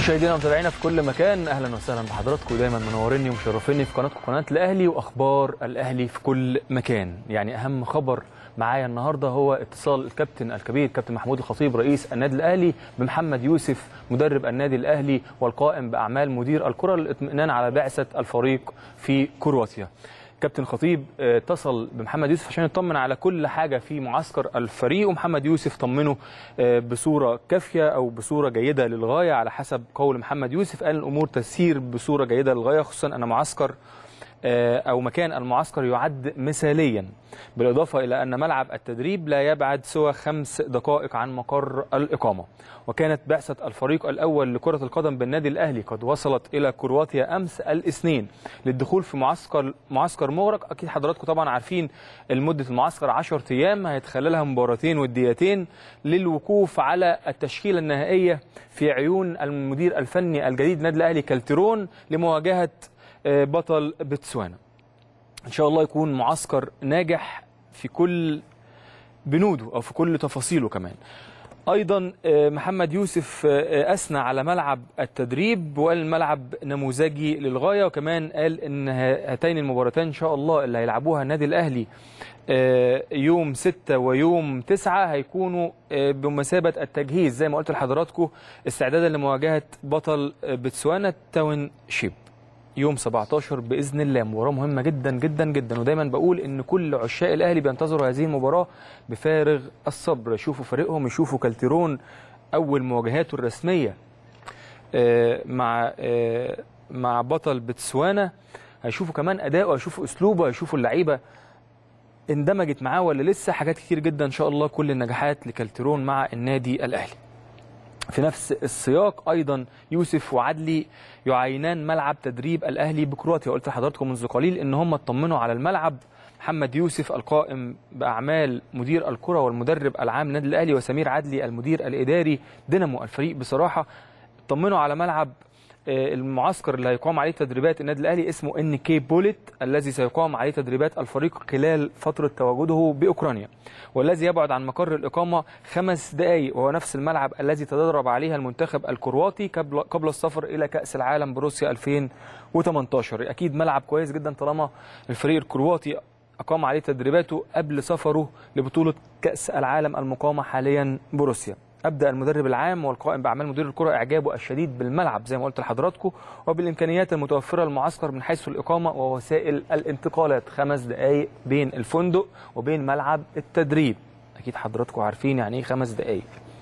مشاهدينا ومتابعينا في كل مكان اهلا وسهلا بحضراتكم دايما منوريني ومشرفيني في قناتكم قناه الاهلي واخبار الاهلي في كل مكان يعني اهم خبر معايا النهارده هو اتصال الكابتن الكبير كابتن محمود الخطيب رئيس النادي الاهلي بمحمد يوسف مدرب النادي الاهلي والقائم باعمال مدير الكره للاطمئنان على بعثه الفريق في كرواتيا كابتن خطيب اتصل بمحمد يوسف عشان يطمن على كل حاجه في معسكر الفريق ومحمد يوسف طمنه بصوره كافيه او بصوره جيده للغايه على حسب قول محمد يوسف قال الامور تسير بصوره جيده للغايه خصوصا ان معسكر او مكان المعسكر يعد مثاليا بالاضافه الى ان ملعب التدريب لا يبعد سوى خمس دقائق عن مقر الاقامه وكانت بعثه الفريق الاول لكره القدم بالنادي الاهلي قد وصلت الى كرواتيا امس الاثنين للدخول في معسكر معسكر مغرق اكيد حضراتكم طبعا عارفين المده المعسكر 10 ايام هيتخللها مباراتين وديتين للوقوف على التشكيله النهائيه في عيون المدير الفني الجديد النادي الاهلي كالتيرون لمواجهه بطل بتسوانا ان شاء الله يكون معسكر ناجح في كل بنوده او في كل تفاصيله كمان ايضا محمد يوسف اثنى على ملعب التدريب وقال الملعب نموذجي للغايه وكمان قال ان هاتين المباراتين ان شاء الله اللي هيلعبوها النادي الاهلي يوم 6 ويوم 9 هيكونوا بمثابه التجهيز زي ما قلت لحضراتكم استعدادا لمواجهه بطل بتسوانا تاون شيب يوم 17 باذن الله مباراه مهمه جدا جدا جدا ودايما بقول ان كل عشاق الاهلي بينتظروا هذه المباراه بفارغ الصبر يشوفوا فريقهم يشوفوا كالتيرون اول مواجهاته الرسميه مع مع بطل بتسوانا هيشوفوا كمان اداؤه هيشوفوا اسلوبه هيشوفوا اللعيبه اندمجت معاه ولا لسه حاجات كتير جدا ان شاء الله كل النجاحات لكالتيرون مع النادي الاهلي في نفس السياق ايضا يوسف وعدلي يعينان ملعب تدريب الاهلي بكرواتيا قلت لحضراتكم منذ قليل ان هم اطمنوا على الملعب محمد يوسف القائم باعمال مدير الكره والمدرب العام النادي الاهلي وسمير عدلي المدير الاداري دينامو الفريق بصراحه اطمنوا على ملعب المعسكر اللي هيقام عليه تدريبات النادي الاهلي اسمه ان كي بوليت الذي سيقام عليه تدريبات الفريق خلال فتره تواجده باوكرانيا والذي يبعد عن مقر الاقامه خمس دقائق وهو نفس الملعب الذي تدرب عليها المنتخب الكرواتي قبل قبل السفر الى كاس العالم بروسيا 2018 اكيد ملعب كويس جدا طالما الفريق الكرواتي اقام عليه تدريباته قبل سفره لبطوله كاس العالم المقامه حاليا بروسيا ابدا المدرب العام والقائم باعمال مدير الكره اعجابه الشديد بالملعب زي ما قلت لحضراتكم وبالامكانيات المتوفره للمعسكر من حيث الاقامه ووسائل الانتقالات خمس دقائق بين الفندق وبين ملعب التدريب اكيد حضراتكم عارفين يعني ايه خمس دقائق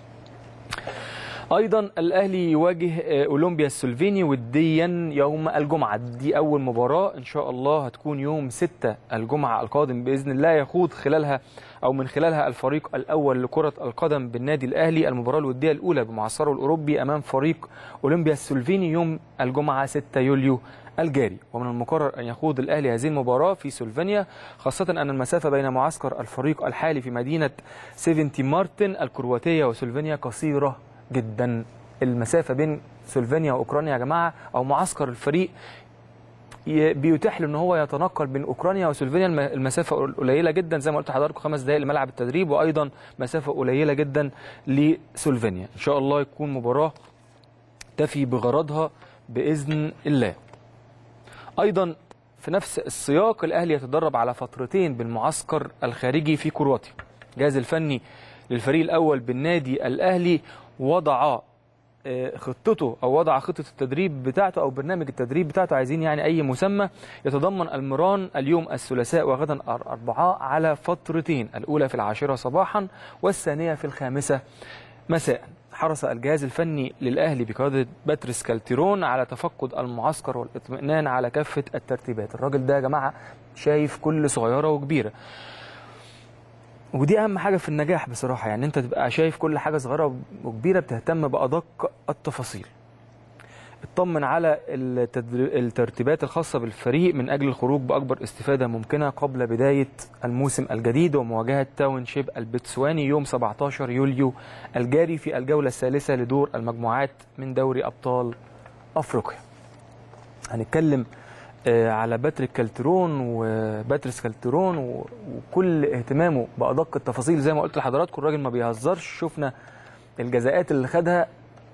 ايضا الاهلي يواجه اولمبيا السلفيني وديا يوم الجمعه دي اول مباراه ان شاء الله هتكون يوم 6 الجمعه القادم باذن الله يخوض خلالها او من خلالها الفريق الاول لكره القدم بالنادي الاهلي المباراه الوديه الاولى بمعسكره الاوروبي امام فريق اولمبيا السلفيني يوم الجمعه 6 يوليو الجاري ومن المقرر ان يخوض الاهلي هذه المباراه في سلفينيا خاصه ان المسافه بين معسكر الفريق الحالي في مدينه سيفنتي مارتن الكرواتيه وسلفينيا قصيره جدا المسافه بين سلوفينيا واوكرانيا يا جماعه او معسكر الفريق بيتيح له ان هو يتنقل بين اوكرانيا وسلوفينيا المسافه قليله جدا زي ما قلت لحضراتكم خمس دقائق لملعب التدريب وايضا مسافه قليله جدا لسلوفينيا ان شاء الله يكون مباراه تفي بغرضها باذن الله ايضا في نفس السياق الاهلي يتدرب على فترتين بالمعسكر الخارجي في كرواتيا الجهاز الفني للفريق الاول بالنادي الاهلي وضع خطته او وضع خطه التدريب بتاعته او برنامج التدريب بتاعته عايزين يعني اي مسمى يتضمن المران اليوم الثلاثاء وغدا الاربعاء على فترتين الاولى في العاشره صباحا والثانيه في الخامسه مساء حرص الجهاز الفني للاهلي بقياده باتريس كالتيرون على تفقد المعسكر والاطمئنان على كافه الترتيبات الراجل ده يا جماعه شايف كل صغيره وكبيره ودي اهم حاجه في النجاح بصراحه يعني انت تبقى شايف كل حاجه صغيره وكبيره بتهتم بادق التفاصيل اطمن على الترتيبات الخاصه بالفريق من اجل الخروج باكبر استفاده ممكنه قبل بدايه الموسم الجديد ومواجهه تاون شيب البتسواني يوم 17 يوليو الجاري في الجوله الثالثه لدور المجموعات من دوري ابطال افريقيا هنتكلم على باتريك كالترون وباتريس كالترون وكل اهتمامه بادق التفاصيل زي ما قلت لحضراتكم الراجل ما بيهزرش شفنا الجزاءات اللي خدها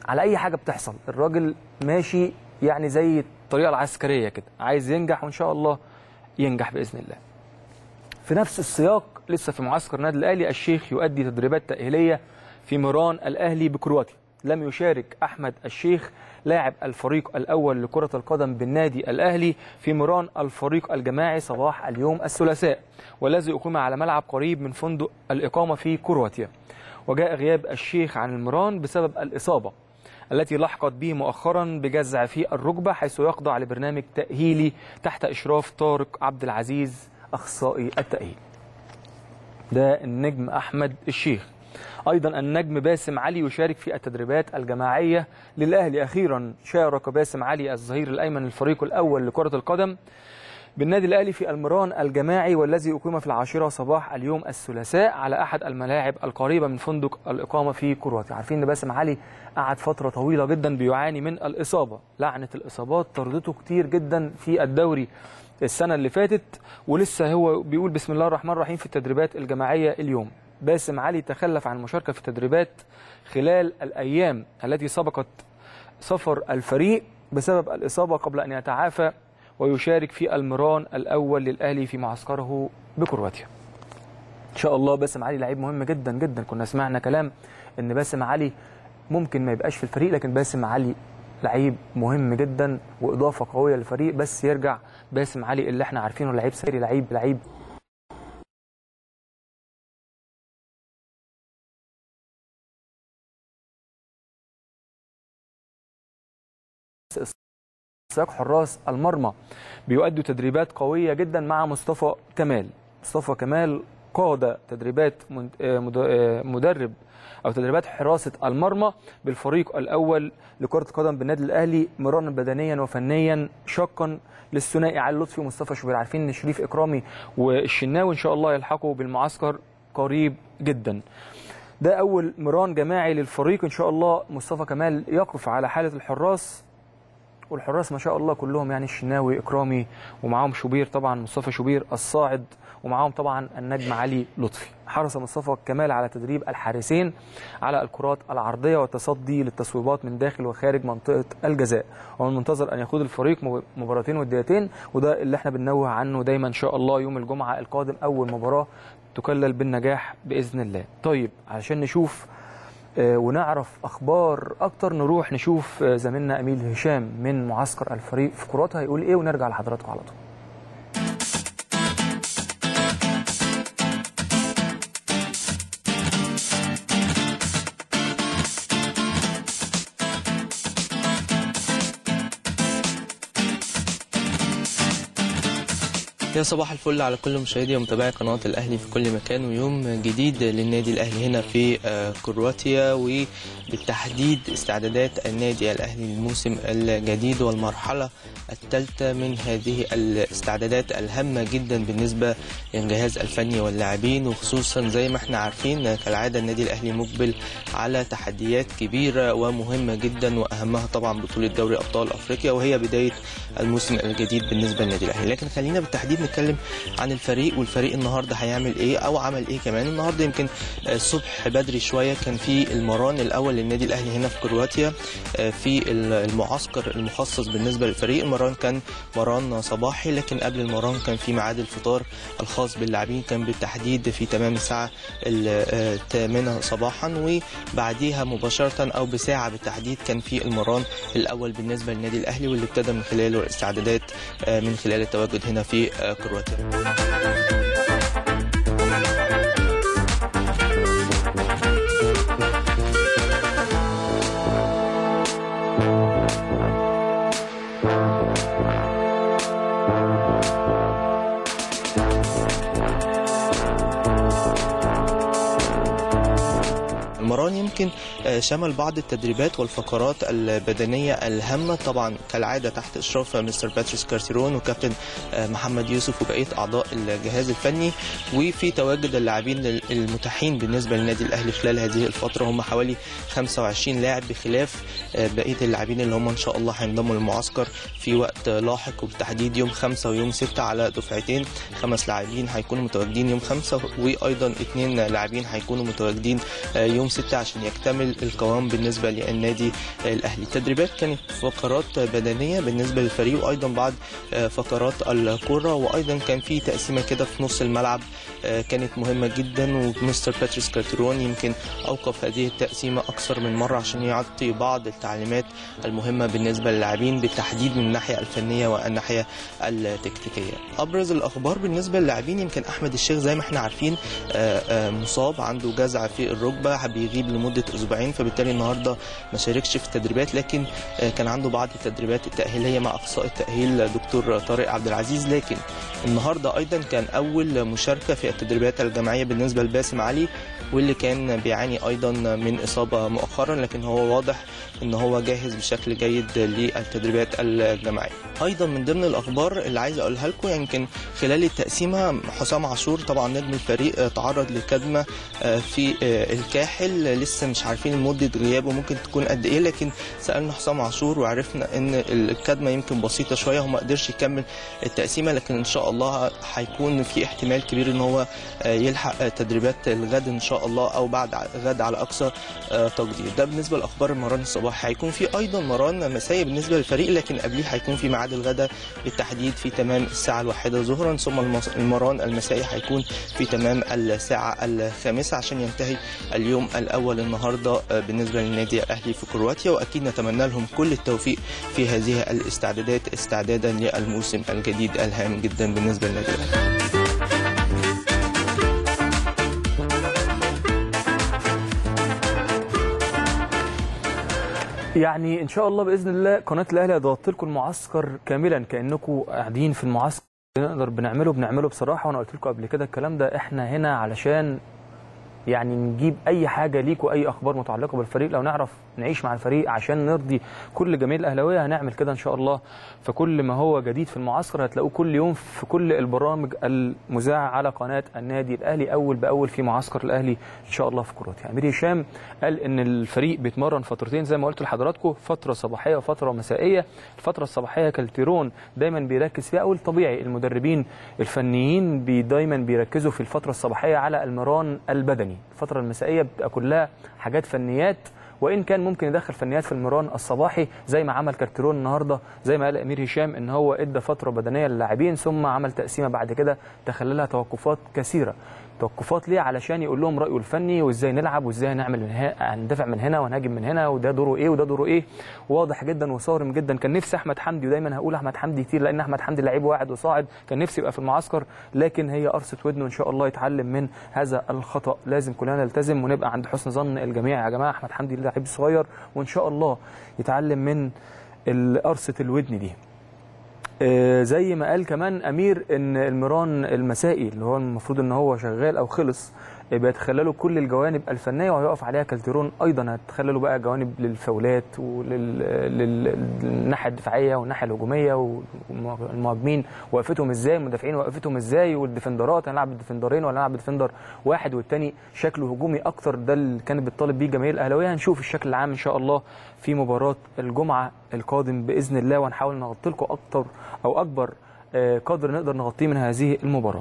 على اي حاجه بتحصل الراجل ماشي يعني زي الطريقه العسكريه كده عايز ينجح وان شاء الله ينجح باذن الله في نفس السياق لسه في معسكر النادي الاهلي الشيخ يؤدي تدريبات تاهيليه في ميران الاهلي بكرواتيا لم يشارك احمد الشيخ لاعب الفريق الاول لكره القدم بالنادي الاهلي في ميران الفريق الجماعي صباح اليوم الثلاثاء والذي اقيم على ملعب قريب من فندق الاقامه في كرواتيا وجاء غياب الشيخ عن المران بسبب الاصابه التي لحقت به مؤخرا بجزع في الركبه حيث يخضع لبرنامج تاهيلي تحت اشراف طارق عبد العزيز اخصائي التاهيل ده النجم احمد الشيخ ايضا النجم باسم علي يشارك في التدريبات الجماعيه للاهلي اخيرا شارك باسم علي الظهير الايمن الفريق الاول لكره القدم بالنادي الاهلي في المران الجماعي والذي اقيم في العاشره صباح اليوم الثلاثاء على احد الملاعب القريبه من فندق الاقامه في كرواتيا عارفين ان باسم علي قعد فتره طويله جدا بيعاني من الاصابه لعنه الاصابات طردته كتير جدا في الدوري السنه اللي فاتت ولسه هو بيقول بسم الله الرحمن الرحيم في التدريبات الجماعيه اليوم باسم علي تخلف عن المشاركه في التدريبات خلال الايام التي سبقت سفر الفريق بسبب الاصابه قبل ان يتعافى ويشارك في المران الاول للاهلي في معسكره بكرواتيا. ان شاء الله باسم علي لعيب مهم جدا جدا كنا سمعنا كلام ان باسم علي ممكن ما يبقاش في الفريق لكن باسم علي لعيب مهم جدا واضافه قويه للفريق بس يرجع باسم علي اللي احنا عارفينه لعيب سري لعيب لعيب سياق حراس المرمى بيؤدوا تدريبات قويه جدا مع مصطفى كمال مصطفى كمال قاد تدريبات مدرب او تدريبات حراسه المرمى بالفريق الاول لكره القدم بالنادي الاهلي مرارا بدنيا وفنيا شاقا للثنائي علي لطفي ومصطفى شوبير عارفين ان شريف اكرامي والشناوي ان شاء الله يلحقوا بالمعسكر قريب جدا ده اول مران جماعي للفريق ان شاء الله مصطفى كمال يقف على حاله الحراس والحراس ما شاء الله كلهم يعني الشناوي اكرامي ومعاهم شوبير طبعا مصطفى شوبير الصاعد ومعاهم طبعا النجم علي لطفي حرص مصطفى كمال على تدريب الحارسين على الكرات العرضيه والتصدي للتصويبات من داخل وخارج منطقه الجزاء ومن المنتظر ان يخوض الفريق مباراتين وديتين وده اللي احنا بننوه عنه دايما ان شاء الله يوم الجمعه القادم اول مباراه تكلل بالنجاح باذن الله طيب علشان نشوف ونعرف اخبار اكتر نروح نشوف زميلنا اميل هشام من معسكر الفريق في كرواتيا هيقول ايه ونرجع لحضراتكم على طول يا صباح الفل على كل مشاهدي ومتابعي قناة الأهلي في كل مكان ويوم جديد للنادي الأهلي هنا في كرواتيا وبالتحديد استعدادات النادي الأهلي للموسم الجديد والمرحلة الثالثة من هذه الاستعدادات الهامة جدا بالنسبة للجهاز الفني واللاعبين وخصوصا زي ما احنا عارفين كالعادة النادي الأهلي مقبل على تحديات كبيرة ومهمة جدا وأهمها طبعا بطولة دوري أبطال أفريقيا وهي بداية الموسم الجديد بالنسبة للنادي الأهلي لكن خلينا بالتحديد نتكلم عن الفريق والفريق النهارده هيعمل ايه او عمل ايه كمان النهارده يمكن الصبح بدري شويه كان في المران الاول للنادي الاهلي هنا في كرواتيا في المعسكر المخصص بالنسبه للفريق المران كان مران صباحي لكن قبل المران كان في ميعاد الفطار الخاص باللاعبين كان بالتحديد في تمام الساعه الثامنه صباحا وبعديها مباشره او بساعه بالتحديد كان في المران الاول بالنسبه للنادي الاهلي واللي ابتدى من خلاله الاستعدادات من خلال التواجد هنا في كرواتيا المران يمكن شمل بعض التدريبات والفقرات البدنية الهامة طبعا كالعادة تحت إشراف مستر باتريس كارتيرون وكابتن محمد يوسف وبقية أعضاء الجهاز الفني وفي تواجد اللاعبين المتاحين بالنسبة للنادي الأهلي خلال هذه الفترة هم حوالي 25 لاعب بخلاف بقية اللاعبين اللي هم إن شاء الله هينضموا للمعسكر في وقت لاحق وبالتحديد يوم 5 ويوم 6 على دفعتين خمس لاعبين هيكونوا متواجدين يوم 5 وأيضا اثنين لاعبين هيكونوا متواجدين يوم 2006 عشان يكتمل القوام بالنسبه للنادي الاهلي التدريبات كانت فقرات بدنيه بالنسبه للفريق وايضا بعض فقرات الكره وايضا كان في تقسيمه كده في نص الملعب كانت مهمه جدا ومستر باتريس كارترون يمكن اوقف هذه التقسيمه اكثر من مره عشان يعطي بعض التعليمات المهمه بالنسبه للاعبين بالتحديد من الناحيه الفنيه والناحيه التكتيكيه ابرز الاخبار بالنسبه للاعبين يمكن احمد الشيخ زي ما احنا عارفين مصاب عنده جزع في الركبه بيغيب لمده اسبوعين فبالتالي النهارده ما شاركش في التدريبات لكن كان عنده بعض التدريبات التاهيليه مع اقصاء التاهيل دكتور طارق عبد العزيز لكن النهارده ايضا كان اول مشاركه في التدريبات الجماعيه بالنسبه لباسم علي واللي كان بيعاني ايضا من اصابه مؤخرا لكن هو واضح ان هو جاهز بشكل جيد للتدريبات الجماعيه. ايضا من ضمن الاخبار اللي عايز اقولها لكم يمكن خلال التقسيمه حسام عاشور طبعا نجم الفريق تعرض لكدمه في الكاحل لسه مش عارفين مده غيابه ممكن تكون قد ايه لكن سالنا حسام عاشور وعرفنا ان الكدمه يمكن بسيطه شويه وما قدرش يكمل التقسيمه لكن ان شاء الله هيكون في احتمال كبير ان هو يلحق تدريبات الغد ان شاء الله او بعد غد على اقصى تقدير ده بالنسبه لاخبار المران الصباحي هيكون في ايضا مران مسائي بالنسبه للفريق لكن قبليه هيكون في ميعاد الغداء بالتحديد في تمام الساعه الواحدة ظهرا ثم المران المسائي هيكون في تمام الساعه الخامسة عشان ينتهي اليوم الاول النهارده بالنسبه للنادي الاهلي في كرواتيا واكيد نتمنى لهم كل التوفيق في هذه الاستعدادات استعدادا للموسم الجديد الهام جدا بالنسبه للنادي الاهلي يعني ان شاء الله باذن الله قناه الاهلي هتغطي لكم المعسكر كاملا كانكم قاعدين في المعسكر نقدر بنعمله بنعمله بصراحه وانا قلت لكم قبل كده الكلام ده احنا هنا علشان يعني نجيب اي حاجه ليكوا اي اخبار متعلقه بالفريق لو نعرف نعيش مع الفريق عشان نرضي كل جماهير الاهلاويه هنعمل كده ان شاء الله فكل ما هو جديد في المعسكر هتلاقوه كل يوم في كل البرامج المذاعه على قناه النادي الاهلي اول باول في معسكر الاهلي ان شاء الله في كرواتيا امير هشام قال ان الفريق بيتمرن فترتين زي ما قلت لحضراتكم فتره صباحيه وفتره مسائيه الفتره الصباحيه كالتيرون دايما بيركز فيها اول طبيعي المدربين الفنيين بي دايما بيركزوا في الفتره الصباحيه على المران البدني الفتره المسائيه بتبقى كلها حاجات فنيات وان كان ممكن يدخل فنيات في المران الصباحي زي ما عمل كارتيرون النهارده زي ما قال امير هشام ان هو ادى فتره بدنيه للاعبين ثم عمل تقسيمه بعد كده تخللها توقفات كثيره توقفات ليه علشان يقول لهم رايه الفني وازاي نلعب وازاي هنعمل من هندافع من هنا وهنهاجم من هنا وده دوره ايه وده دوره ايه واضح جدا وصارم جدا كان نفسي احمد حمدي ودايما هقول احمد حمدي كتير لان احمد حمدي لعيب واحد وصاعد كان نفسي يبقى في المعسكر لكن هي قرصه ودنه ان شاء الله يتعلم من هذا الخطا لازم كلنا نلتزم ونبقى عند حسن ظن الجميع يا جماعه احمد حمدي لعيب صغير وان شاء الله يتعلم من قرصه الودن دي آه زي ما قال كمان امير ان المران المسائي اللي هو المفروض ان هو شغال او خلص بيتخللوا كل الجوانب الفنيه وهيقف عليها كالتيرون ايضا هتخللوا بقى جوانب للفاولات وللناحيه الدفاعيه والناحيه الهجوميه والمهاجمين وقفتهم ازاي المدافعين وقفتهم ازاي والديفندرات هنلعب بالديفندرين ولا هنلعب بديفندر واحد والتاني شكله هجومي اكتر ده اللي كانت بتطالب بيه جماهير الاهلاويه هنشوف الشكل العام ان شاء الله في مباراه الجمعه القادم باذن الله وهنحاول نغطي لكم اكتر او اكبر قدر نقدر نغطيه من هذه المباراه.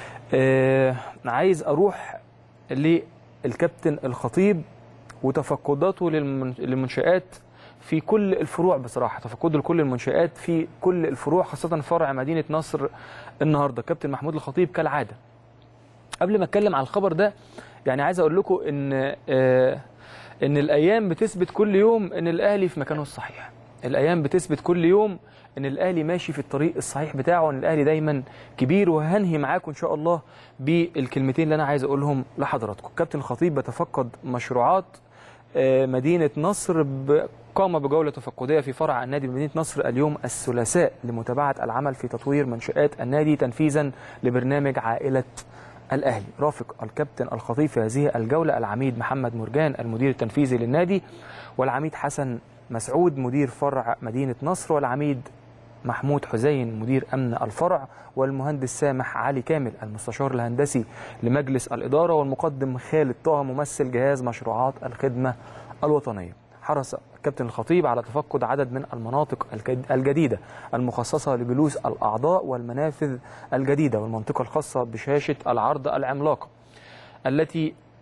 عايز اروح للكابتن الخطيب وتفقداته للمنشآت في كل الفروع بصراحة تفقده لكل المنشآت في كل الفروع خاصة فرع مدينة نصر النهاردة كابتن محمود الخطيب كالعادة قبل ما اتكلم على الخبر ده يعني عايز اقول لكم ان آه ان الايام بتثبت كل يوم ان الاهلي في مكانه الصحيح الايام بتثبت كل يوم ان الاهلي ماشي في الطريق الصحيح بتاعه ان الاهلي دايما كبير وهنهي معاكم ان شاء الله بالكلمتين اللي انا عايز اقولهم لحضراتكم كابتن الخطيب بتفقد مشروعات مدينه نصر قام بجوله تفقديه في فرع النادي بمدينه نصر اليوم الثلاثاء لمتابعه العمل في تطوير منشات النادي تنفيذا لبرنامج عائله الاهلي رافق الكابتن الخطيب في هذه الجوله العميد محمد مرجان المدير التنفيذي للنادي والعميد حسن مسعود مدير فرع مدينة نصر والعميد محمود حسين مدير أمن الفرع والمهندس سامح علي كامل المستشار الهندسي لمجلس الإدارة والمقدم خالد طه ممثل جهاز مشروعات الخدمة الوطنية حرص كابتن الخطيب على تفقد عدد من المناطق الجديدة المخصصة لجلوس الأعضاء والمنافذ الجديدة والمنطقة الخاصة بشاشة العرض العملاقة التي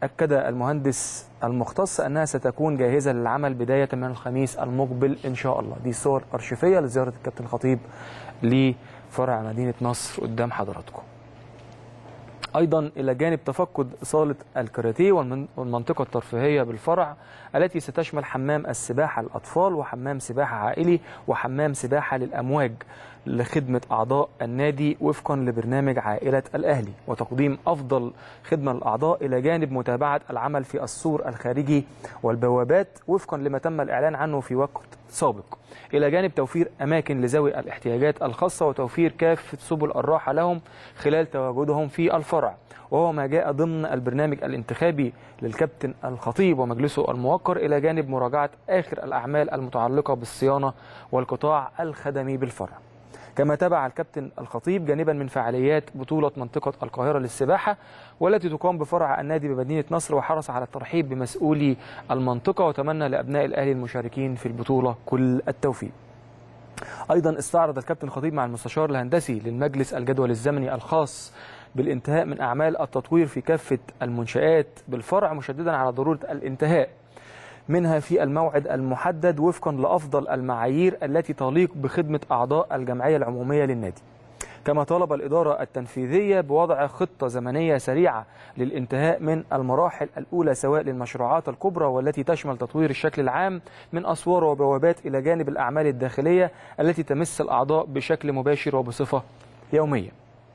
أكد المهندس المختص أنها ستكون جاهزة للعمل بداية من الخميس المقبل إن شاء الله دي صور أرشيفية لزيارة الكابتن الخطيب لفرع مدينة نصر قدام حضراتكم ايضا الى جانب تفقد صاله الكاراتيه والمن- والمنطقه الترفيهيه بالفرع التي ستشمل حمام السباحه للاطفال وحمام سباحه عائلي وحمام سباحه للامواج لخدمه اعضاء النادي وفقا لبرنامج عائله الاهلي وتقديم افضل خدمه للاعضاء الى جانب متابعه العمل في السور الخارجي والبوابات وفقا لما تم الاعلان عنه في وقت سابق الى جانب توفير اماكن لذوي الاحتياجات الخاصه وتوفير كافه سبل الراحه لهم خلال تواجدهم في الفرع وهو ما جاء ضمن البرنامج الانتخابي للكابتن الخطيب ومجلسه الموقر الى جانب مراجعه اخر الاعمال المتعلقه بالصيانه والقطاع الخدمي بالفرع كما تابع الكابتن الخطيب جانبا من فعاليات بطولة منطقة القاهرة للسباحة والتي تقام بفرع النادي بمدينة نصر وحرص على الترحيب بمسؤولي المنطقة وتمنى لأبناء الأهلي المشاركين في البطولة كل التوفيق ايضا استعرض الكابتن خطيب مع المستشار الهندسي للمجلس الجدول الزمني الخاص بالانتهاء من اعمال التطوير في كافه المنشات بالفرع مشددا على ضروره الانتهاء منها في الموعد المحدد وفقا لافضل المعايير التي تليق بخدمه اعضاء الجمعيه العموميه للنادي. كما طلب الإدارة التنفيذية بوضع خطة زمنية سريعة للانتهاء من المراحل الأولى سواء للمشروعات الكبرى والتي تشمل تطوير الشكل العام من أسوار وبوابات إلى جانب الأعمال الداخلية التي تمس الأعضاء بشكل مباشر وبصفة يومية.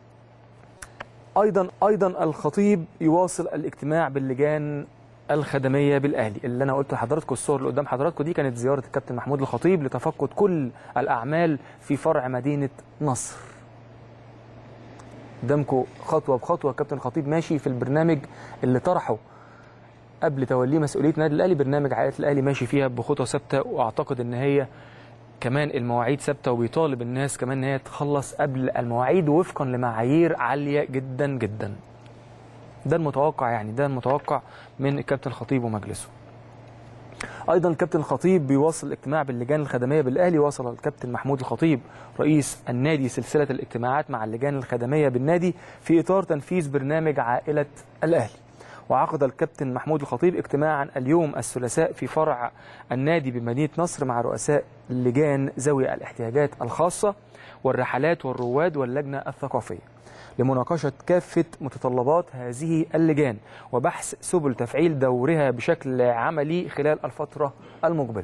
أيضا أيضا الخطيب يواصل الاجتماع باللجان الخدميه بالاهلي اللي انا قلت لحضراتكم الصور اللي قدام حضراتكم دي كانت زياره الكابتن محمود الخطيب لتفقد كل الاعمال في فرع مدينه نصر قدامكم خطوه بخطوه الكابتن الخطيب ماشي في البرنامج اللي طرحه قبل توليه مسؤوليه النادي الاهلي برنامج عائله الاهلي ماشي فيها بخطى ثابته واعتقد ان هي كمان المواعيد ثابته وبيطالب الناس كمان ان هي تخلص قبل المواعيد وفقا لمعايير عاليه جدا جدا ده المتوقع يعني ده المتوقع من الكابتن الخطيب ومجلسه ايضا الكابتن الخطيب بيواصل الاجتماع باللجان الخدميه بالاهلي وصل الكابتن محمود الخطيب رئيس النادي سلسله الاجتماعات مع اللجان الخدميه بالنادي في اطار تنفيذ برنامج عائله الاهلي وعقد الكابتن محمود الخطيب اجتماعا اليوم الثلاثاء في فرع النادي بمدينه نصر مع رؤساء لجان ذوي الاحتياجات الخاصه والرحلات والرواد واللجنه الثقافيه لمناقشة كافة متطلبات هذه اللجان وبحث سبل تفعيل دورها بشكل عملي خلال الفترة المقبلة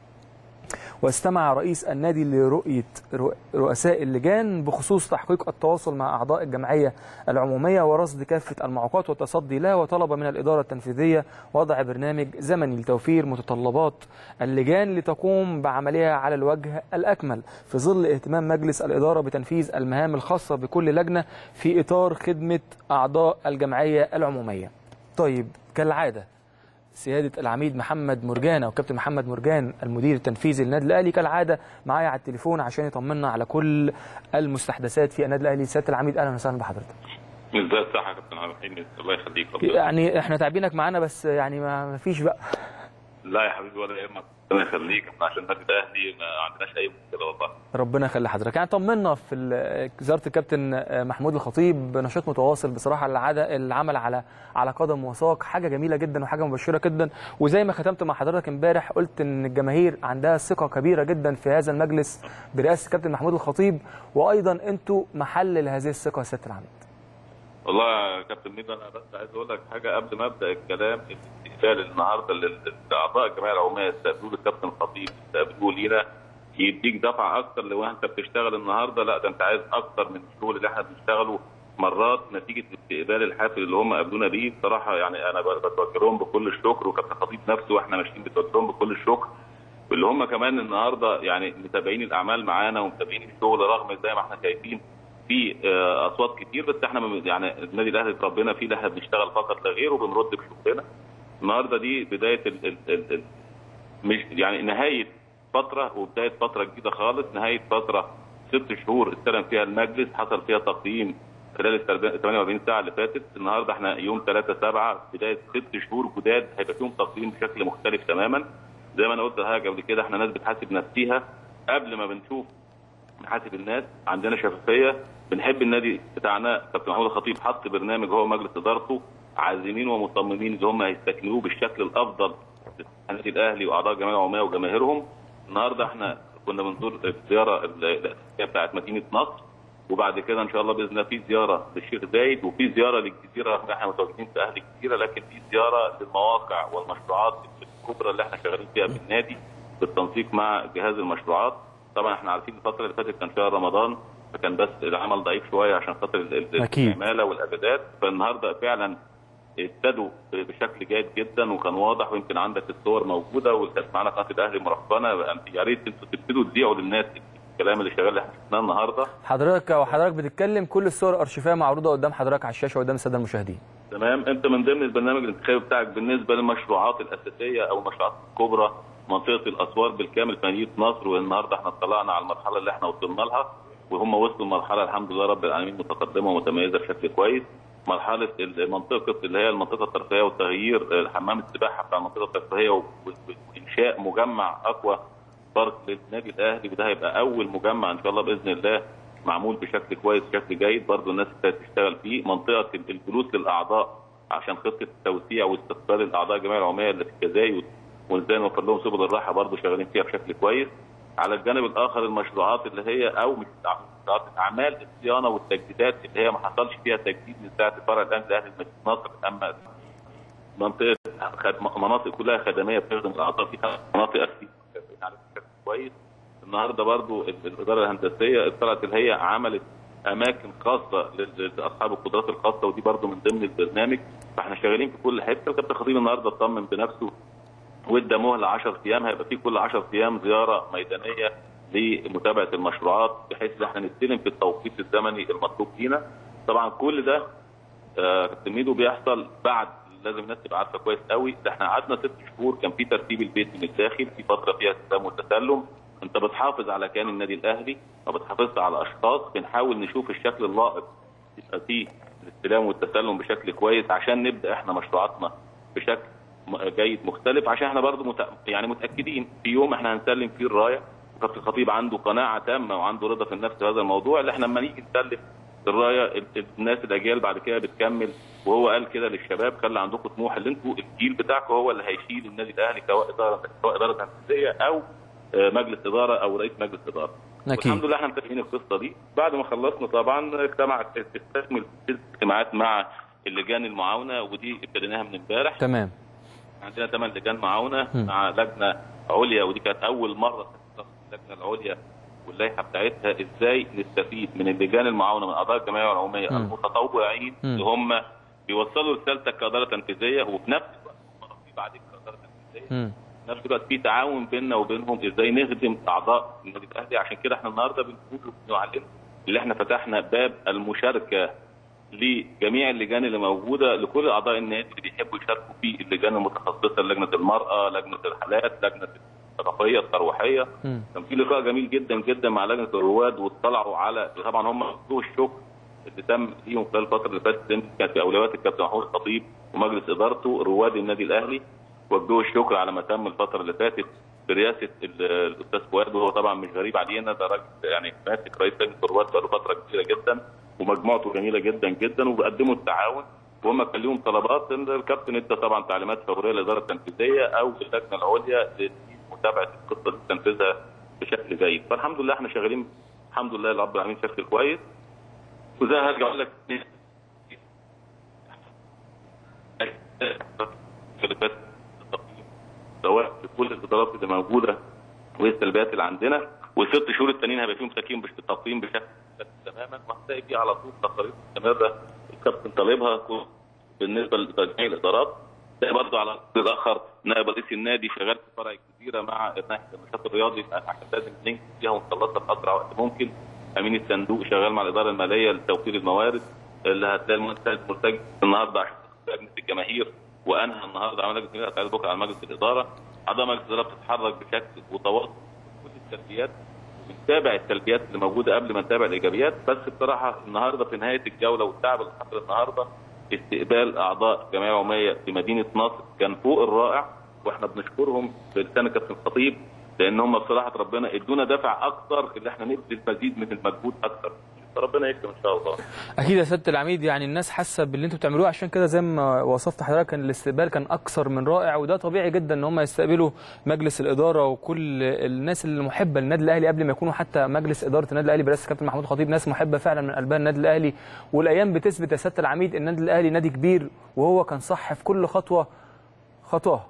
واستمع رئيس النادي لرؤية رؤساء اللجان بخصوص تحقيق التواصل مع أعضاء الجمعية العمومية ورصد كافة المعوقات والتصدي لها وطلب من الإدارة التنفيذية وضع برنامج زمني لتوفير متطلبات اللجان لتقوم بعملها على الوجه الأكمل في ظل اهتمام مجلس الإدارة بتنفيذ المهام الخاصة بكل لجنة في إطار خدمة أعضاء الجمعية العمومية طيب كالعادة سياده العميد محمد مرجان او كابتن محمد مرجان المدير التنفيذي للنادي الاهلي كالعاده معايا على التليفون عشان يطمنا على كل المستحدثات في النادي الاهلي سياده العميد اهلا وسهلا بحضرتك ازاي الصحه يا كابتن عبد الحميد الله يخليك ربنا يعني احنا تعبينك معانا بس يعني ما ما فيش بقى لا يا حبيبي ولا يهمك ربنا يخليك احنا عشان النادي الاهلي ما عندناش اي مشكله والله ربنا يخلي حضرتك يعني طمنا في ال- زياره الكابتن محمود الخطيب نشاط متواصل بصراحه العاده العمل على على قدم وساق حاجه جميله جدا وحاجه مبشره جدا وزي ما ختمت مع حضرتك امبارح قلت ان الجماهير عندها ثقه كبيره جدا في هذا المجلس برئاسه الكابتن محمود الخطيب وايضا انتوا محل لهذه الثقه يا سياده العميد والله يا كابتن ميدو انا بس عايز اقول لك حاجه قبل ما ابدا الكلام الاستقبال النهارده اللي اعضاء الجمعيه العموميه استقبلوه الكابتن الخطيب استقبلوه لينا يديك دفعه اكتر لو انت بتشتغل النهارده لا ده انت عايز اكتر من الشغل اللي احنا بنشتغله مرات نتيجه الاستقبال الحافل اللي هم قابلونا بيه بصراحه يعني انا بتوجه لهم بكل الشكر وكابتن خطيب نفسه واحنا ماشيين بتوجه لهم بكل الشكر واللي هم كمان النهارده يعني متابعين الاعمال معانا ومتابعين الشغل رغم زي ما احنا شايفين في آه، اصوات كتير بس احنا من- يعني النادي الاهلي اتربينا فيه لا احنا بنشتغل فقط لا غير وبنرد بشغلنا النهارده دي بدايه ال ال ال ال مش يعني نهايه فتره وبدايه فتره جديده خالص نهايه فتره ست شهور استلم فيها المجلس حصل فيها تقييم خلال ال 48 ساعه اللي فاتت النهارده احنا يوم 3 7 بدايه ست شهور جداد هيبقى فيهم تقييم بشكل مختلف تماما زي ما انا قلت لحضرتك قبل كده احنا ناس بتحاسب نفسيها قبل ما بنشوف بنحاسب الناس عندنا شفافيه بنحب النادي بتاعنا كابتن محمود الخطيب حط برنامج هو مجلس ادارته عازمين ومصممين اللي هم هيستكملوه بالشكل الافضل النادي الاهلي واعضاء الجمعيه العموميه وجماهيرهم النهارده احنا كنا بنزور الزياره الاساسيه بتاعت مدينه نصر وبعد كده ان شاء الله باذن الله في زياره للشيخ زايد وفي زياره للجزيره احنا متواجدين في اهل الجزيره لكن في زياره للمواقع والمشروعات الكبرى اللي احنا شغالين فيها في النادي بالتنسيق مع جهاز المشروعات طبعا احنا عارفين الفتره اللي فاتت كان شهر رمضان فكان بس العمل ضعيف شويه عشان خاطر ال- ال- أكيد. العماله والاجازات فالنهارده فعلا ابتدوا بشكل جيد جدا وكان واضح ويمكن عندك الصور موجوده وكانت معانا قناه الاهلي مرفقنا يا ريت انتوا تبتدوا تذيعوا للناس الكلام اللي شغال اللي احنا شفناه النهارده حضرتك وحضرتك بتتكلم كل الصور الارشيفيه معروضه قدام حضرتك على الشاشه قدام الساده المشاهدين تمام انت من ضمن البرنامج الانتخابي بتاعك بالنسبه للمشروعات الاساسيه او المشروعات الكبرى منطقه الاسوار بالكامل في مدينه نصر والنهارده احنا اطلعنا على المرحله اللي احنا وصلنا لها وهم وصلوا لمرحله الحمد لله رب العالمين متقدمه ومتميزه بشكل كويس مرحله المنطقه اللي هي المنطقه الترفيهيه وتغيير حمام السباحه بتاع المنطقه الترفيهيه و- و- وانشاء مجمع اقوى بارك للنادي الاهلي وده هيبقى اول مجمع ان شاء الله باذن الله معمول بشكل كويس بشكل جيد برضه الناس ابتدت تشتغل فيه منطقه الجلوس للاعضاء عشان خطه التوسيع واستقبال الاعضاء الجمعيه العموميه اللي في الجزائر وازاي نوفر لهم سبل الراحه برضه شغالين فيها بشكل كويس على الجانب الاخر المشروعات اللي هي او مش مشروعات اعمال الصيانه والتجديدات اللي هي ما حصلش فيها تجديد من ساعه الفرع الان الاهلي في مدينه نصر اما منطقه خد- مناطق كلها خدميه بتخدم الاعضاء فيها مناطق اكتيف على بشكل كويس النهارده برضو ال- الاداره الهندسيه طلعت اللي هي عملت اماكن خاصه لل- لاصحاب القدرات الخاصه ودي برضو من ضمن البرنامج فاحنا شغالين في كل حته وكابتن خطيب النهارده اطمن بنفسه وادى مهله 10 ايام هيبقى في كل 10 ايام زياره ميدانيه لمتابعه المشروعات بحيث ان احنا نستلم في التوقيت الزمني المطلوب لينا طبعا كل ده آه، كابتن ميدو بيحصل بعد لازم الناس تبقى عارفه كويس قوي ده احنا قعدنا ست شهور كان في ترتيب البيت من الداخل في فتره فيها استلام وتسلم انت بتحافظ على كيان النادي الاهلي ما بتحافظش على اشخاص بنحاول نشوف الشكل اللائق يبقى فيه الاستلام والتسلم بشكل كويس عشان نبدا احنا مشروعاتنا بشكل م- جيد مختلف عشان احنا برضو مت... يعني متاكدين في يوم احنا هنسلم فيه الرايه وكابتن الخطيب عنده قناعه تامه وعنده رضا في النفس في هذا الموضوع اللي احنا لما نيجي نسلم الرايه ال- الناس الاجيال بعد كده بتكمل وهو قال كده للشباب خلي عندكم طموح اللي انتوا الجيل بتاعكم هو اللي هيشيل النادي الاهلي سواء اداره سواء اداره تنفيذيه او آه، مجلس اداره او رئيس مجلس اداره. أكيد. والحمد لله احنا متابعين القصه دي بعد ما خلصنا طبعا اجتمع تستكمل اجتماعات مع اللجان المعاونه ودي ابتديناها من امبارح تمام عندنا ثمان لجان معاونه م. مع لجنه عليا ودي كانت اول مره تختص اللجنه العليا واللائحه بتاعتها ازاي نستفيد من اللجان المعاونه من اعضاء الجمعيه العموميه م. المتطوعين م. اللي هم بيوصلوا رسالتك كاداره تنفيذيه وفي نفس الوقت هم في بعدين كاداره تنفيذيه مم. في نفس الوقت في تعاون بيننا وبينهم ازاي نخدم اعضاء النادي الاهلي عشان كده احنا النهارده بنقول وبنعلن اللي احنا فتحنا باب المشاركه لجميع اللجان اللي موجوده لكل اعضاء النادي اللي بيحبوا يشاركوا في اللجان المتخصصه لجنه المراه، لجنه الرحلات، لجنه الثقافيه الترويحيه مم. كان في لقاء جميل جدا جدا مع لجنه الرواد واطلعوا على طبعا هم ذو الشكر اللي تم ليهم خلال الفتره اللي فاتت دي كانت في اولويات الكابتن محمود الخطيب ومجلس ادارته رواد النادي الاهلي وجهوا الشكر على ما تم الفتره اللي فاتت برئاسه ال- الاستاذ فؤاد وهو طبعا مش غريب علينا ده راجل يعني ماسك رئيس لجنه الرواد بقاله فتره كبيره جدا ومجموعته جميله جدا جدا وبيقدموا التعاون وهم كان لهم طلبات ان الكابتن ادى طبعا تعليمات فوريه للاداره التنفيذيه او اللجنه العليا لمتابعه القصه دي تنفيذها بشكل جيد فالحمد لله احنا شغالين الحمد لله رب العالمين بشكل كويس وزي هرجع اقول لك سواء في كل الادارات اللي موجوده والسلبيات اللي عندنا والست شهور التانيين هيبقى فيهم تقييم بش- تقييم بشكل مختلف تماما وهتلاقي فيه على طول تقارير مستمره الكابتن طالبها بالنسبه لجميع الادارات تلاقي برضه على الجزء الاخر نائب رئيس النادي شغال في فرع الجزيره مع ناحيه النشاط الرياضي عشان لازم ننجز فيها ونخلصها في اسرع وقت ممكن امين الصندوق شغال مع الاداره الماليه لتوفير الموارد اللي هتلاقي المنتج مرتج النهارده عشان لجنه الجماهير وانهى النهارده عمل لجنه الجماهير هتعرض بكره على مجلس الاداره اعضاء مجلس الاداره بتتحرك بشكل وتواصل كل السلبيات بنتابع السلبيات اللي موجوده قبل ما نتابع الايجابيات بس بصراحه النهارده في نهايه الجوله والتعب اللي حصل النهارده استقبال اعضاء جمعيه عموميه في مدينه نصر كان فوق الرائع واحنا بنشكرهم بلسان الكابتن الخطيب لان هم بصراحه ربنا ادونا دفع اكتر اللي احنا نبذل مزيد من المجهود اكتر ربنا يكرم ان شاء الله اكيد يا سياده العميد يعني الناس حاسه باللي انتوا بتعملوه عشان كده زي ما وصفت حضرتك كان الاستقبال كان اكثر من رائع وده طبيعي جدا ان هم يستقبلوا مجلس الاداره وكل الناس اللي محبه للنادي الاهلي قبل ما يكونوا حتى مجلس اداره النادي الاهلي برئاسه كابتن محمود خطيب ناس محبه فعلا من قلبها النادي الاهلي والايام بتثبت يا سياده العميد ان النادي الاهلي نادي كبير وهو كان صح في كل خطوه خطاها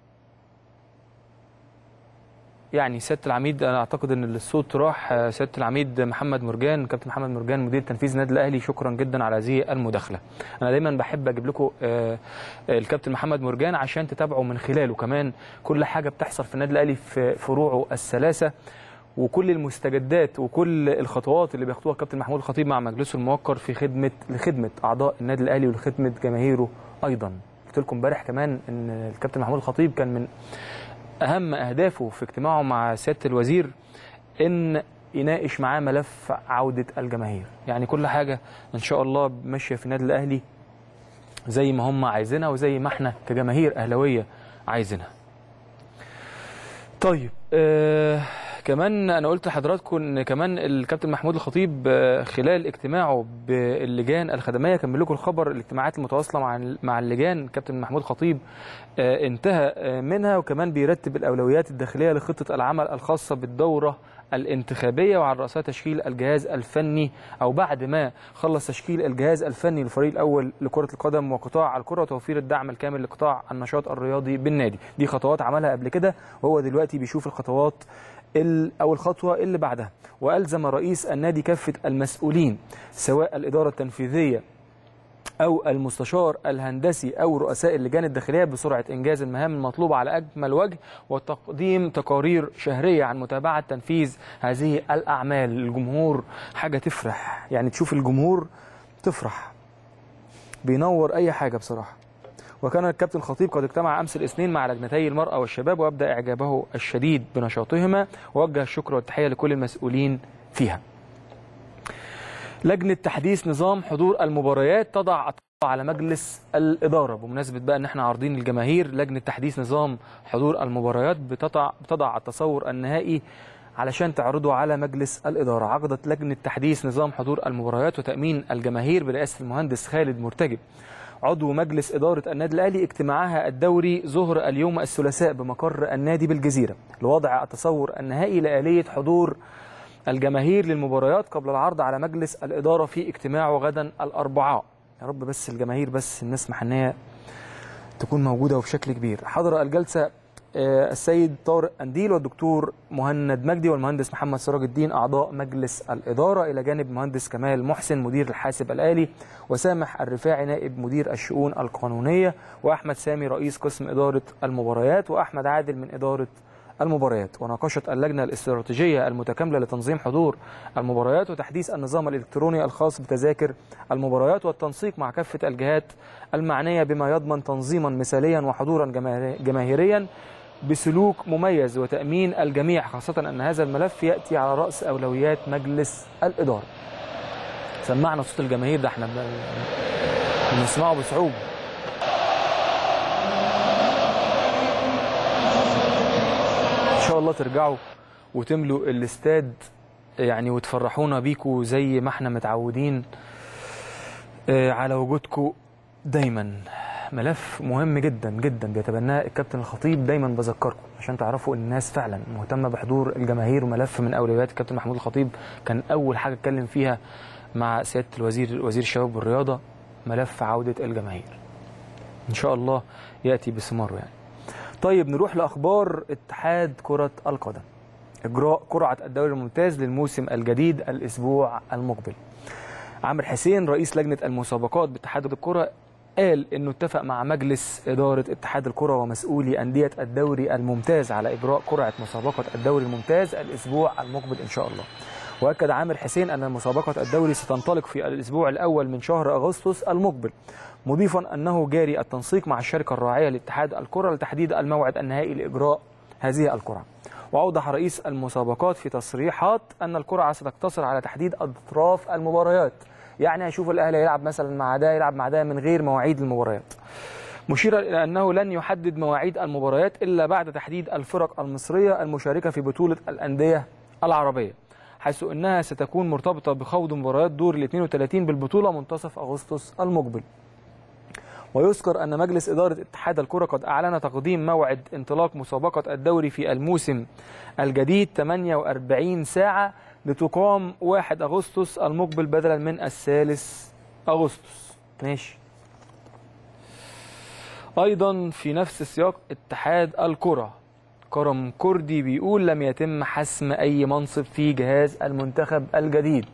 يعني سياده العميد انا اعتقد ان الصوت راح آه، سياده العميد محمد مرجان كابتن محمد مرجان مدير تنفيذي النادي الاهلي شكرا جدا على هذه المداخله انا دايما بحب اجيب لكم آه، آه، الكابتن محمد مرجان عشان تتابعوا من خلاله كمان كل حاجه بتحصل في النادي الاهلي في فروعه الثلاثه وكل المستجدات وكل الخطوات اللي بياخدوها الكابتن محمود الخطيب مع مجلسه الموقر في خدمه لخدمه اعضاء النادي الاهلي ولخدمه جماهيره ايضا قلت لكم امبارح كمان ان الكابتن محمود الخطيب كان من اهم اهدافه في اجتماعه مع سياده الوزير ان يناقش معاه ملف عوده الجماهير يعني كل حاجه ان شاء الله ماشيه في النادي الاهلي زي ما هم عايزينها وزي ما احنا كجماهير اهلاويه عايزينها طيب آه كمان انا قلت لحضراتكم ان كمان الكابتن محمود الخطيب آه، خلال اجتماعه باللجان الخدميه كمل لكم الخبر الاجتماعات المتواصله مع مع اللجان كابتن محمود خطيب آه، انتهى آه، منها وكمان بيرتب الاولويات الداخليه لخطه العمل الخاصه بالدوره الانتخابيه وعلى راسها تشكيل الجهاز الفني او بعد ما خلص تشكيل الجهاز الفني للفريق الاول لكره القدم وقطاع الكره وتوفير الدعم الكامل لقطاع النشاط الرياضي بالنادي دي خطوات عملها قبل كده وهو دلوقتي بيشوف الخطوات ال- او الخطوه اللي بعدها والزم رئيس النادي كافه المسؤولين سواء الاداره التنفيذيه او المستشار الهندسي او رؤساء اللجان الداخليه بسرعه انجاز المهام المطلوبه على اجمل وجه وتقديم تقارير شهريه عن متابعه تنفيذ هذه الاعمال الجمهور حاجه تفرح يعني تشوف الجمهور تفرح بينور اي حاجه بصراحه وكان الكابتن خطيب قد اجتمع امس الاثنين مع لجنتي المراه والشباب وابدا اعجابه الشديد بنشاطهما ووجه الشكر والتحيه لكل المسؤولين فيها لجنه تحديث نظام حضور المباريات تضع أطراف على مجلس الاداره بمناسبه بقى ان احنا عارضين الجماهير لجنه تحديث نظام حضور المباريات بتضع بتضع التصور النهائي علشان تعرضه على مجلس الاداره عقدت لجنه تحديث نظام حضور المباريات وتامين الجماهير برئاسه المهندس خالد مرتجب عضو مجلس إدارة النادي الأهلي اجتماعها الدوري ظهر اليوم الثلاثاء بمقر النادي بالجزيرة لوضع التصور النهائي لآلية حضور الجماهير للمباريات قبل العرض على مجلس الإدارة في اجتماعه غدا الأربعاء يا رب بس الجماهير بس الناس محنية تكون موجودة وبشكل كبير حضر الجلسة آه، السيد طارق أنديل والدكتور مهند مجدي والمهندس محمد سراج الدين أعضاء مجلس الإدارة إلى جانب مهندس كمال محسن مدير الحاسب الآلي وسامح الرفاعي نائب مدير الشؤون القانونية وأحمد سامي رئيس قسم إدارة المباريات وأحمد عادل من إدارة المباريات وناقشت اللجنة الاستراتيجية المتكاملة لتنظيم حضور المباريات وتحديث النظام الإلكتروني الخاص بتذاكر المباريات والتنسيق مع كافة الجهات المعنية بما يضمن تنظيما مثاليا وحضورا جماهيري- جماهيريا بسلوك مميز وتأمين الجميع خاصة أن هذا الملف يأتي على رأس أولويات مجلس الإدارة سمعنا صوت الجماهير ده احنا ب- بنسمعه بصعوبة ان شاء الله ترجعوا وتملوا الاستاد يعني وتفرحونا بيكوا زي ما احنا متعودين آه، على وجودكم دايما ملف مهم جدا جدا بيتبناه الكابتن الخطيب دايما بذكركم عشان تعرفوا ان الناس فعلا مهتمه بحضور الجماهير وملف من اولويات الكابتن محمود الخطيب كان اول حاجه اتكلم فيها مع سياده الوزير وزير الشباب والرياضه ملف عوده الجماهير ان شاء الله ياتي بثماره يعني طيب نروح لاخبار اتحاد كره القدم اجراء قرعه الدوري الممتاز للموسم الجديد الاسبوع المقبل عامر حسين رئيس لجنه المسابقات باتحاد الكره قال انه اتفق مع مجلس اداره اتحاد الكره ومسؤولي انديه الدوري الممتاز على اجراء قرعه مسابقه الدوري الممتاز الاسبوع المقبل ان شاء الله واكد عامر حسين ان مسابقه الدوري ستنطلق في الاسبوع الاول من شهر اغسطس المقبل مضيفا انه جاري التنسيق مع الشركه الراعيه لاتحاد الكره لتحديد الموعد النهائي لاجراء هذه القرعه واوضح رئيس المسابقات في تصريحات ان القرعه ستقتصر على تحديد اطراف المباريات يعني هيشوف الاهلي يلعب مثلا مع ده يلعب مع ده من غير مواعيد المباريات مشيرا الى انه لن يحدد مواعيد المباريات الا بعد تحديد الفرق المصريه المشاركه في بطوله الانديه العربيه حيث انها ستكون مرتبطه بخوض مباريات دور ال 32 بالبطوله منتصف اغسطس المقبل. ويذكر أن مجلس إدارة اتحاد الكرة قد أعلن تقديم موعد انطلاق مسابقة الدوري في الموسم الجديد 48 ساعة لتقام 1 أغسطس المقبل بدلا من الثالث أغسطس ماشي أيضا في نفس السياق اتحاد الكرة كرم كردي بيقول لم يتم حسم أي منصب في جهاز المنتخب الجديد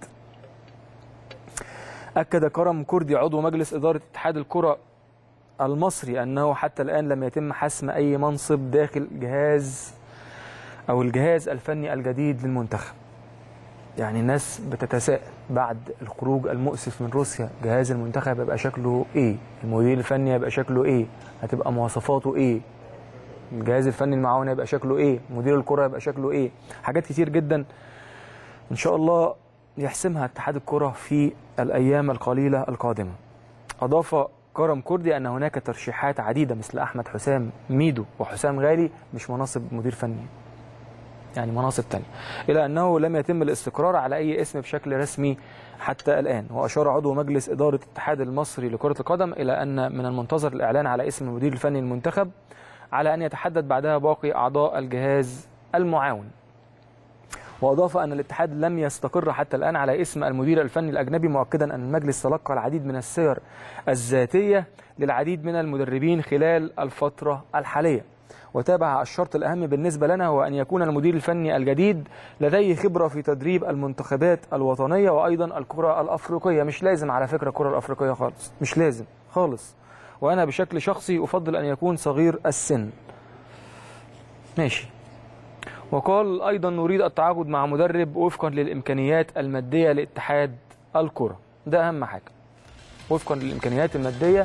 أكد كرم كردي عضو مجلس إدارة اتحاد الكرة المصري أنه حتى الآن لم يتم حسم أي منصب داخل جهاز أو الجهاز الفني الجديد للمنتخب يعني الناس بتتساءل بعد الخروج المؤسف من روسيا جهاز المنتخب يبقى شكله ايه المدير الفني يبقى شكله ايه هتبقى مواصفاته ايه الجهاز الفني المعاون يبقى شكله ايه مدير الكره يبقى شكله ايه حاجات كتير جدا ان شاء الله يحسمها اتحاد الكره في الايام القليله القادمه اضاف كرم كردي ان هناك ترشيحات عديده مثل احمد حسام ميدو وحسام غالي مش مناصب مدير فني يعني مناصب تانية إلى أنه لم يتم الاستقرار على أي اسم بشكل رسمي حتى الآن وأشار عضو مجلس إدارة الاتحاد المصري لكرة القدم إلى أن من المنتظر الإعلان على اسم المدير الفني للمنتخب على أن يتحدد بعدها باقي أعضاء الجهاز المعاون وأضاف أن الاتحاد لم يستقر حتى الآن على اسم المدير الفني الأجنبي مؤكدا أن المجلس تلقى العديد من السير الذاتية للعديد من المدربين خلال الفترة الحالية وتابع الشرط الأهم بالنسبة لنا هو أن يكون المدير الفني الجديد لديه خبرة في تدريب المنتخبات الوطنية وأيضا الكرة الأفريقية مش لازم على فكرة الكرة الأفريقية خالص مش لازم خالص وأنا بشكل شخصي أفضل أن يكون صغير السن ماشي وقال أيضا نريد التعاقد مع مدرب وفقا للإمكانيات المادية لاتحاد الكرة ده أهم حاجة وفقا للإمكانيات المادية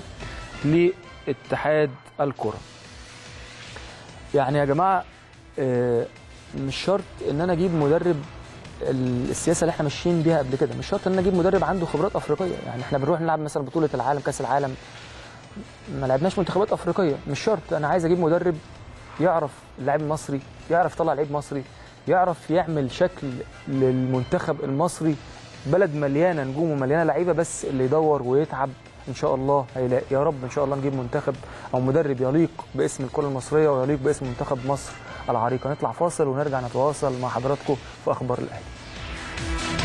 لاتحاد الكرة يعني يا جماعه آه، مش شرط ان انا اجيب مدرب ال- السياسه اللي احنا ماشيين بيها قبل كده مش شرط ان انا اجيب مدرب عنده خبرات افريقيه يعني احنا بنروح نلعب مثلا بطوله العالم كاس العالم ما لعبناش منتخبات افريقيه مش شرط انا عايز اجيب مدرب يعرف اللاعب المصري يعرف يطلع لعيب مصري يعرف يعمل شكل للمنتخب المصري بلد مليانه نجوم ومليانه لعيبه بس اللي يدور ويتعب ان شاء الله هيلاقي يا رب ان شاء الله نجيب منتخب او مدرب يليق باسم الكره المصريه ويليق باسم منتخب مصر العريقه نطلع فاصل ونرجع نتواصل مع حضراتكم في اخبار الاهلي